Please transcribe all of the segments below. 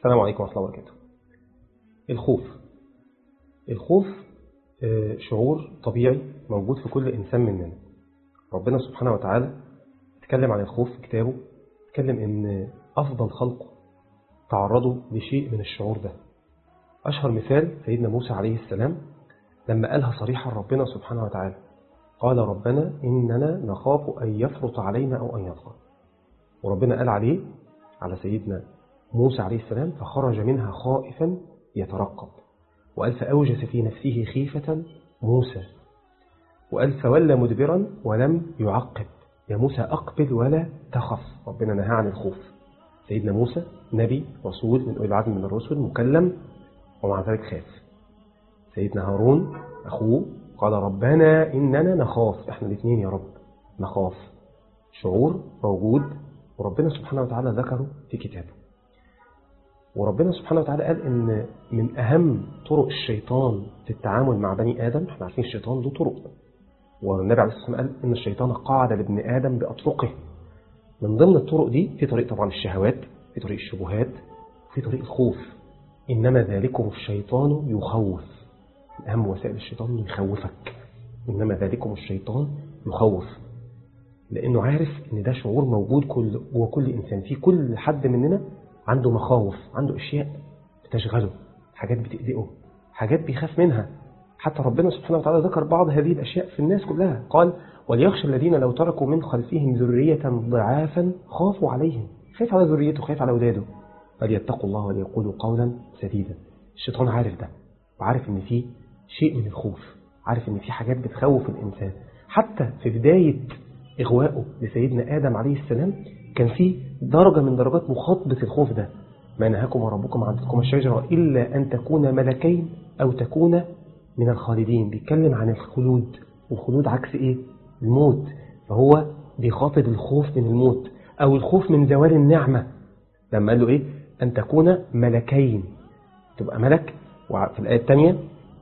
السلام عليكم ورحمة الله وبركاته الخوف الخوف شعور طبيعي موجود في كل إنسان مننا ربنا سبحانه وتعالى اتكلم عن الخوف في كتابه اتكلم ان أفضل خلقه تعرضوا لشيء من الشعور ده أشهر مثال سيدنا موسى عليه السلام لما قالها صريحا ربنا سبحانه وتعالى قال ربنا إننا نخاف أن يفرط علينا أو أن يطغى وربنا قال عليه على سيدنا موسى عليه السلام فخرج منها خائفا يترقب وقال فأوجس في نفسه خيفة موسى وقال فولى مدبرا ولم يعقب يا موسى أقبل ولا تخف ربنا نهى عن الخوف سيدنا موسى نبي رسول من أولي العزم من الرسل مكلم ومع ذلك خاف سيدنا هارون أخوه قال ربنا إننا نخاف إحنا الاثنين يا رب نخاف شعور موجود وربنا سبحانه وتعالى ذكره في كتابه وربنا سبحانه وتعالى قال إن من أهم طرق الشيطان في التعامل مع بني آدم احنا عارفين الشيطان له طرق والنبي عليه الصلاة والسلام قال إن الشيطان قاعد لابن آدم بأطرقه من ضمن الطرق دي في طريق طبعا الشهوات في طريق الشبهات في طريق الخوف إنما ذلكم الشيطان يخوف من أهم وسائل الشيطان يخوفك إنما ذلكم الشيطان يخوف لأنه عارف إن ده شعور موجود كل جوه كل إنسان في كل حد مننا عنده مخاوف عنده أشياء بتشغله حاجات بتقلقه حاجات بيخاف منها حتى ربنا سبحانه وتعالى ذكر بعض هذه الأشياء في الناس كلها قال وليخشى الذين لو تركوا من خلفهم ذرية ضعافا خافوا عليهم خايف على ذريته خايف على أولاده فليتقوا الله وليقولوا قولا سديدا الشيطان عارف ده وعارف ان في شيء من الخوف عارف ان في حاجات بتخوف الإنسان حتى في بداية إغوائه لسيدنا آدم عليه السلام كان في درجة من درجات مخاطبة الخوف ده ما نهاكم ربكم عن تلكم الشجرة إلا أن تكون ملكين أو تكون من الخالدين بيتكلم عن الخلود والخلود عكس إيه؟ الموت فهو بيخاطب الخوف من الموت أو الخوف من زوال النعمة لما قال له إيه؟ أن تكون ملكين تبقى ملك وفي الآية الثانية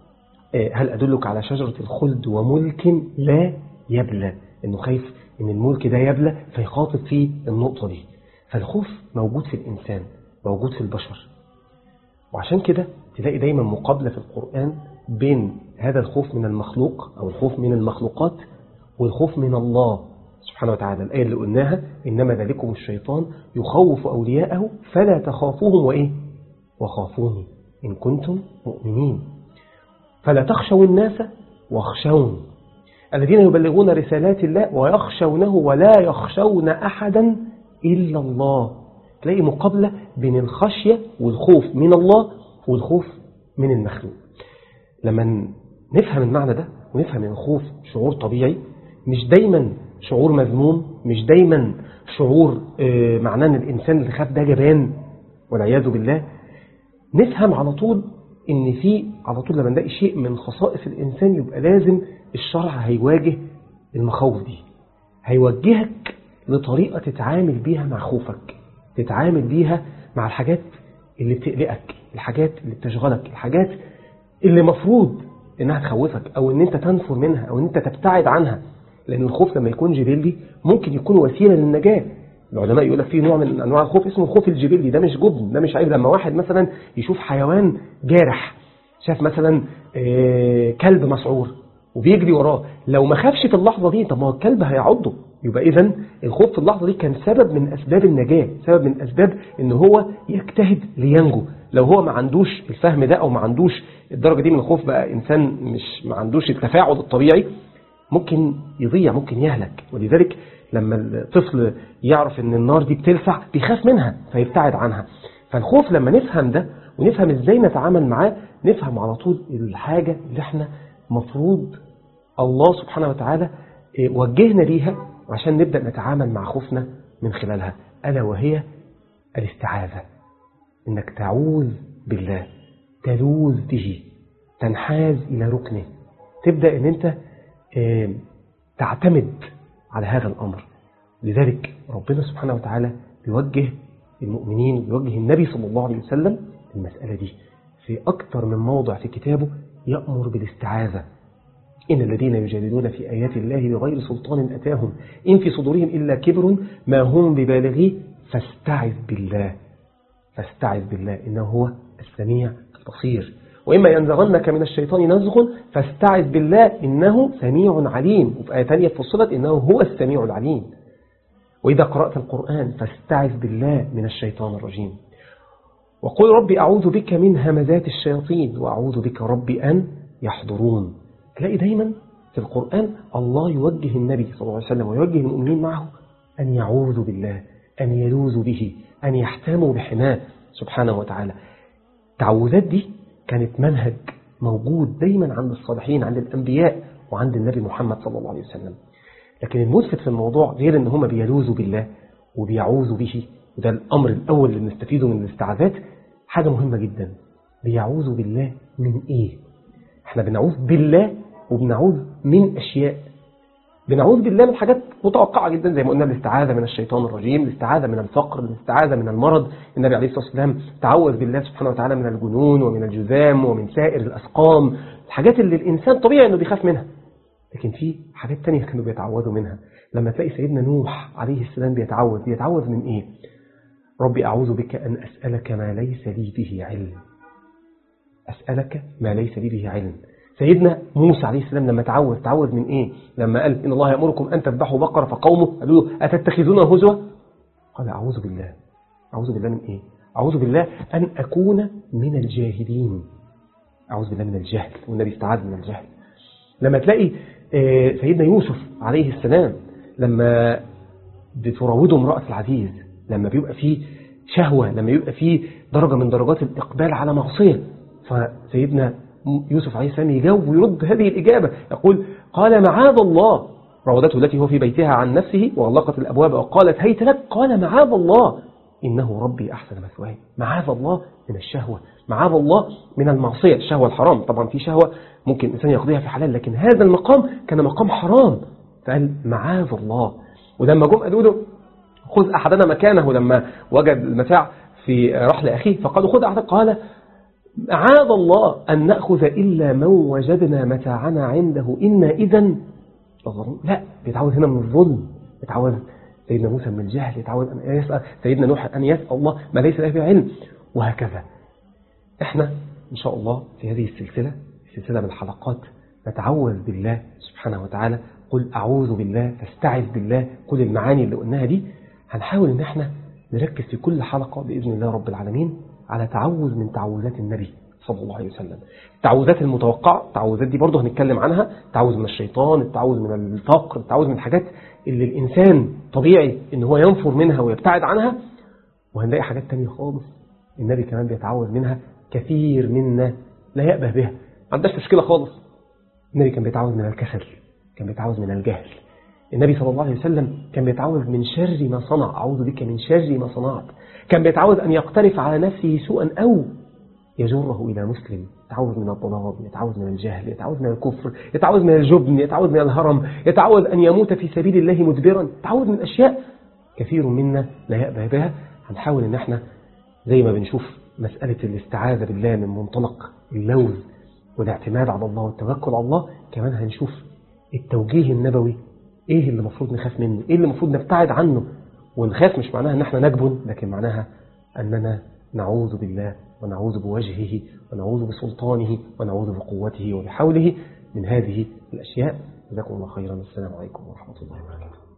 هل أدلك على شجرة الخلد وملك لا يبلى إنه خايف إن الملك ده يبلى فيخاطب فيه النقطة دي فالخوف موجود في الإنسان موجود في البشر وعشان كده تلاقي دايما مقابلة في القرآن بين هذا الخوف من المخلوق أو الخوف من المخلوقات والخوف من الله سبحانه وتعالى الآية اللي قلناها إنما ذلكم الشيطان يخوف أولياءه فلا تخافوهم وإيه وخافوني إن كنتم مؤمنين فلا تخشوا الناس واخشون الذين يبلغون رسالات الله ويخشونه ولا يخشون أحدا إلا الله تلاقي مقابلة بين الخشية والخوف من الله والخوف من المخلوق لما نفهم المعنى ده ونفهم ان الخوف شعور طبيعي مش دايما شعور مذموم مش دايما شعور معناه ان الانسان اللي خاف ده جبان والعياذ بالله نفهم على طول ان في على طول لما نلاقي شيء من خصائص الانسان يبقى لازم الشرع هيواجه المخاوف دي هيوجهك لطريقة تتعامل بيها مع خوفك تتعامل بيها مع الحاجات اللي بتقلقك الحاجات اللي بتشغلك الحاجات اللي مفروض انها تخوفك او ان انت تنفر منها او ان انت تبتعد عنها لان الخوف لما يكون جبلي ممكن يكون وسيلة للنجاة العلماء يقول لك في نوع من انواع الخوف اسمه الخوف الجبلي ده مش جبن ده مش عيب لما واحد مثلا يشوف حيوان جارح شاف مثلا كلب مسعور وبيجري وراه لو ما خافش في اللحظة دي طب ما هو الكلب هيعضه يبقى اذا الخوف في اللحظة دي كان سبب من أسباب النجاة سبب من أسباب ان هو يجتهد لينجو لو هو ما عندوش الفهم ده أو ما عندوش الدرجة دي من الخوف بقى إنسان مش ما عندوش التفاعل الطبيعي ممكن يضيع ممكن يهلك ولذلك لما الطفل يعرف ان النار دي بتلسع بيخاف منها فيبتعد عنها فالخوف لما نفهم ده ونفهم ازاي نتعامل معاه نفهم على طول الحاجة اللي احنا مفروض الله سبحانه وتعالى وجهنا ليها عشان نبدأ نتعامل مع خوفنا من خلالها ألا وهي الاستعاذة انك تعوذ بالله تلوذ به تنحاز إلى ركنه تبدأ ان انت تعتمد على هذا الأمر لذلك ربنا سبحانه وتعالى بيوجه المؤمنين بيوجه النبي صلى الله عليه وسلم المسألة دي في أكثر من موضع في كتابه يأمر بالاستعاذة إن الذين يجادلون في آيات الله بغير سلطان أتاهم إن في صدورهم إلا كبر ما هم ببالغيه فاستعذ بالله فاستعذ بالله إنه هو السميع البصير وإما ينزغنك من الشيطان نزغ فاستعذ بالله إنه سميع عليم وفي آية ثانية فصلت إنه هو السميع العليم وإذا قرأت القرآن فاستعذ بالله من الشيطان الرجيم وقل ربي أعوذ بك من همزات الشياطين وأعوذ بك ربي أن يحضرون تلاقي دايما في القرآن الله يوجه النبي صلى الله عليه وسلم ويوجه المؤمنين معه أن يعوذوا بالله أن يلوذوا به أن يحتموا بحماه سبحانه وتعالى التعوذات دي كانت منهج موجود دايما عند الصالحين عند الأنبياء وعند النبي محمد صلى الله عليه وسلم لكن الملفت في الموضوع غير ان هم بيلوذوا بالله وبيعوذوا به وده الأمر الأول اللي بنستفيده من الاستعاذات حاجة مهمة جدا بيعوذوا بالله من إيه احنا بنعوذ بالله وبنعوذ من أشياء بنعوذ بالله من حاجات متوقعة جدا زي ما قلنا الاستعاذة من الشيطان الرجيم الاستعاذة من الفقر الاستعاذة من المرض النبي عليه الصلاة والسلام تعوذ بالله سبحانه وتعالى من الجنون ومن الجذام ومن سائر الأسقام الحاجات اللي الإنسان طبيعي أنه بيخاف منها لكن في حاجات تانية كانوا بيتعوذوا منها لما تلاقي سيدنا نوح عليه السلام بيتعوذ بيتعوذ من إيه ربي أعوذ بك أن أسألك ما ليس لي به علم أسألك ما ليس لي به علم سيدنا موسى عليه السلام لما تعوذ تعوذ من إيه لما قال إن الله يأمركم أن تذبحوا بقرة فقومه قالوا له أتتخذون هزوة قال أعوذ بالله أعوذ بالله من إيه أعوذ بالله أن أكون من الجاهلين أعوذ بالله من الجهل والنبي استعاذ من الجهل لما تلاقي سيدنا يوسف عليه السلام لما بتراوده امرأة العزيز لما بيبقى فيه شهوة لما يبقى فيه درجة من درجات الإقبال على معصية فسيدنا يوسف عليه السلام يجاوب ويرد هذه الإجابة يقول قال معاذ الله راودته التي هو في بيتها عن نفسه وغلقت الأبواب وقالت هيت لك قال معاذ الله إنه ربي أحسن مثواي معاذ الله من الشهوة معاذ الله من المعصية الشهوة الحرام طبعا في شهوة ممكن الإنسان يقضيها في حلال لكن هذا المقام كان مقام حرام فقال معاذ الله ولما جم قالوا له خذ أحدنا مكانه لما وجد المتاع في رحل أخيه فقالوا خذ أحدنا قال معاذ الله أن نأخذ إلا من وجدنا متاعنا عنده إنا إذا لا بيتعوذ هنا من الظلم بيتعوذ سيدنا موسى من الجهل يتعوذ أن يسأل سيدنا نوح أن يسأل الله ما ليس له بعلم وهكذا احنا إن شاء الله في هذه السلسلة سلسلة من الحلقات نتعوذ بالله سبحانه وتعالى قل أعوذ بالله فاستعذ بالله كل المعاني اللي قلناها دي هنحاول ان احنا نركز في كل حلقة بإذن الله رب العالمين على تعوذ من تعوذات النبي صلى الله عليه وسلم التعوذات المتوقعة التعوذات دي برضه هنتكلم عنها التعوذ من الشيطان التعوذ من الفقر التعوذ من الحاجات اللي الإنسان طبيعي ان هو ينفر منها ويبتعد عنها وهنلاقي حاجات تانية خالص النبي كمان بيتعوذ منها كثير منا لا يأبه بها ما عندهاش مشكلة خالص النبي كان بيتعوذ من الكسل كان بيتعوذ من الجهل النبي صلى الله عليه وسلم كان بيتعوذ من شر ما صنع أعوذ بك من شر ما صنعت كان بيتعوذ أن يقترف على نفسه سوءا أو يجره إلى مسلم يتعوذ من الضلال يتعوذ من الجهل يتعوذ من الكفر يتعوذ من الجبن يتعوذ من الهرم يتعوذ أن يموت في سبيل الله مدبرا يتعوذ من أشياء كثير منا لا يأبه بها هنحاول أن احنا زي ما بنشوف مسألة الاستعاذة بالله من منطلق اللوذ والاعتماد على الله والتوكل على الله كمان هنشوف التوجيه النبوي ايه اللي المفروض نخاف منه ايه اللي المفروض نبتعد عنه ونخاف مش معناها ان احنا نجبن لكن معناها اننا نعوذ بالله ونعوذ بوجهه ونعوذ بسلطانه ونعوذ بقوته وبحوله من هذه الاشياء جزاكم الله خيرا السلام عليكم ورحمه الله وبركاته